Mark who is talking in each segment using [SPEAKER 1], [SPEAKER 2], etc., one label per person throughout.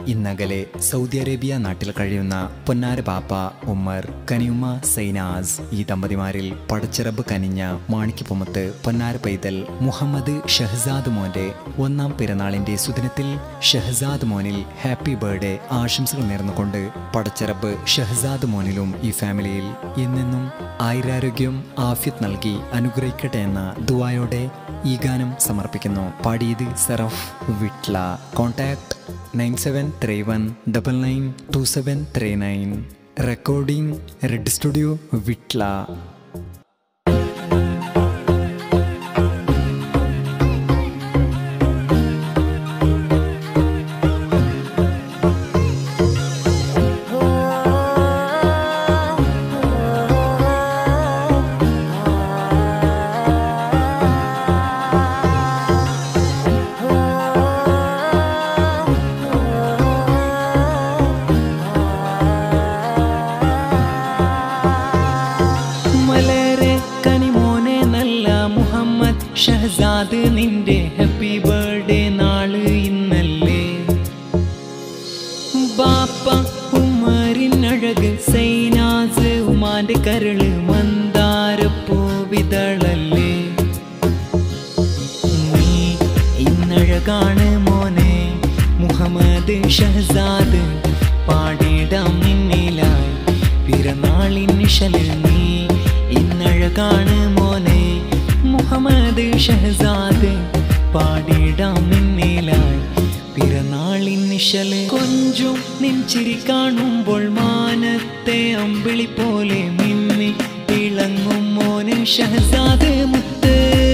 [SPEAKER 1] ഇന്നകലെ Saudi Arabia നാട്ടിൽ കഴിയുന്ന പൊന്നാര പാപ്പ ഉമ്മർ കനിയുമ്മ സൈനാസ് ഈ ദമ്പതിമാരിൽ പടച്ചിറബ് കനിഞ്ഞ മാണിക്യപ്പൊമത്ത് പൊന്നാര പൈതൽ മുഹമ്മദ് ഷഹസാദ് മോന്റെ ഒന്നാം പിറന്നാളിന്റെ സുദിനത്തിൽ ഷഹസാദ് മോനിൽ ഹാപ്പി ബർത്ത്ഡേ ആശംസകൾ നേർന്നുകൊണ്ട് പടച്ചിറബ് ഷഹസാദ് മോനിലും ഈ ഫാമിലിയിൽ എന്നെന്നും ആയുരാരോഗ്യം ആഫ്യത്ത് നൽകി അനുഗ്രഹിക്കട്ടെ എന്ന ദുവായോടെ ഈ ഗാനം സമർപ്പിക്കുന്നു പാടിയത് Saraf Vitla contact nine seven three one double nine two seven three nine recording red studio Vitla
[SPEAKER 2] മലരെ കനിമോനെ നല്ല മുഹമ്മദ് ഷഹസാദ് നിന്റെ ഹാപ്പി ബർത്ത്ഡേ നാള് ഇന്നല്ലേ ബാപ്പ ഉമ്മറിനഴക് സൈനാസ് ഉമാന്റെ കരള് മന്ദാരപ്പൂവിതളല്ലേ നീ ഇന്നഴകാണ് മോനെ മുഹമ്മദ് ഷഹസാദ് പാടിടാം നിന്നിലായി പിറന്നാളിൻ നിശല് നീ ഇന്നഴകാണ് മോനെ മുഹമ്മദ് ഷഹസാദ് പാടിടാം നിന്നിലായി പിറന്നാളിൻ നിശല് കൊഞ്ചും നെഞ്ചിരി കാണുമ്പോൾ മാനത്തെ അമ്പിളി പോലെ മിന്നി തിളങ്ങും മോന് ഷഹസാദ് മുത്ത്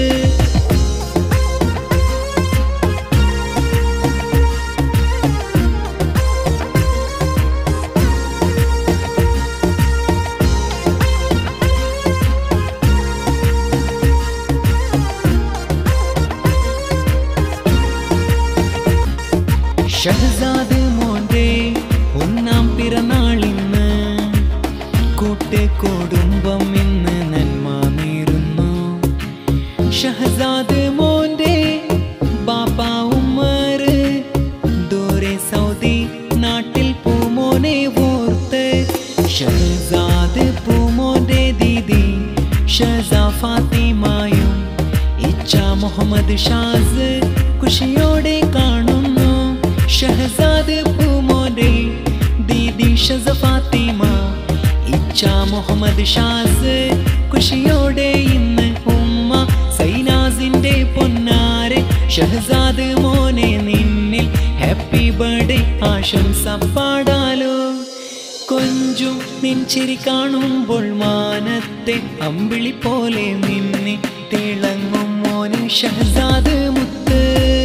[SPEAKER 2] ഷഹസാദ് മോന്റെ ഒന്നാം പിറന്നാളിന്ന് കൂട്ട് കുടുംബം ഇന്ന് നന്മ നേരുന്നു ഷഹസാദ് മോന്റെ ബാപ്പ ഉമ്മർ ദൂരെ സൗദി നാട്ടിൽ പൂമോനെ ഓർത്ത് ഷഹസാദ് പൂമോന്റെ ദീദി ഷഹസ ഫാത്തിമായും ഇച്ഛ മുഹമ്മദ് ഷാസ് ഖുഷിയോടെ കാണുന്നു ഷഹസാദ് പൂമോന്റെ ദീദി ഷസ ഫാത്തിമ ഇച്ഛ മുഹമ്മദ് ഷാസ് ഖുഷിയോടെ ഇന്ന് ഉമ്മ സൈനാസിന്റെ പൊന്നാരെ ഷഹസാദ് മോനെ നിന്നിൽ ഹാപ്പി ബർത്ത്ഡേ ആശംസ പാടാലോ കൊഞ്ചും നെഞ്ചിരി കാണുമ്പോൾ മാനത്തെ അമ്പിളി പോലെ മിന്നി തിളങ്ങും മോന് ഷഹസാദ് മുത്ത്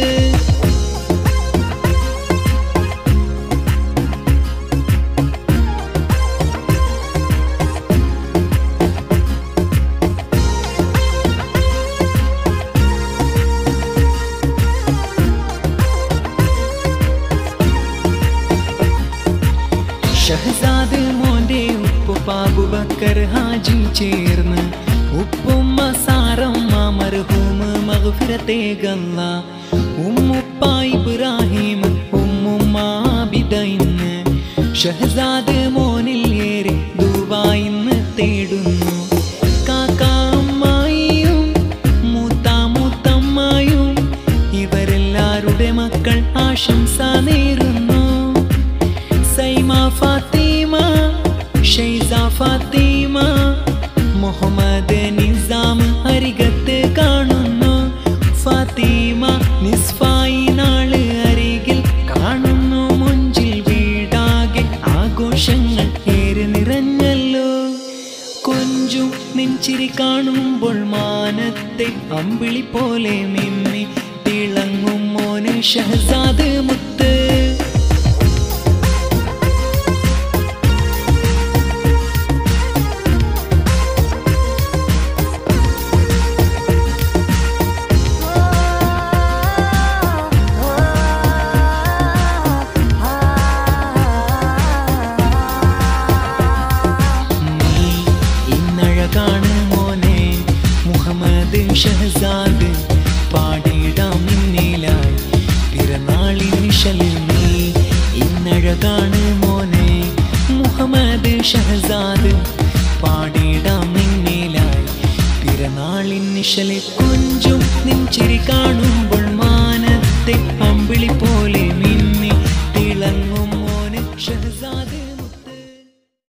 [SPEAKER 2] ഷഹസാദ് മോന്റെ ഉപ്പുപ്പാബുബക്കർ ഹാജി ചേർന്ന് ഉപ്പുമ്മ സാറമ്മ മർഹൂമ് മഗ്ഫിറത്തേകല്ല ഉമ്മുപ്പ ഇബ്രാഹിം ഉമ്മുമ്മ ആബിദ ഇന്ന് ഷഹസാദ് മോനിൽ ഏറെ ദുബായിന്ന് തേടുന്നു കാക്കാ അമ്മായിയും മൂത്ത മൂത്തമ്മായും ഇവരെല്ലാരുടെ മക്കൾ ആശംസ നേരുന്നു സൈമ ഫാത്തിമ ഷൈസ ഫാത്തിമ മുഹമ്മദ് നിസാം അരികത്ത് കാണുന്നു ഫാത്തിമ നിസ്ഫായി നാള് അരികിൽ കാണുന്നു മുഞ്ചിൽ വീടാകെ ആഘോഷങ്ങൾ ഏറെ നിറഞ്ഞല്ലോ കൊഞ്ചും നെഞ്ചിരി കാണുമ്പോൾ മാനത്തെ അമ്പിളി പോലെ മിന്നി തിളങ്ങും മോന് ഷഹസാദ് മുത്ത് നീ ഇന്നഴകാണ് മോനെ മുഹമ്മദ് ഷഹസാദ് പാടിടാം നിന്നിലായി പിറന്നാളിൻ നിശ ഇന്നഴകാണ് മോനെ മുഹമ്മദ് ഷഹസാദ് പാടിടാം നിന്നിലായി പിറന്നാളിൻ നിശലെ കൊഞ്ചും നിൻചിരി കാണുമ്പോൾ മാനത്തെ അമ്പിളി പോ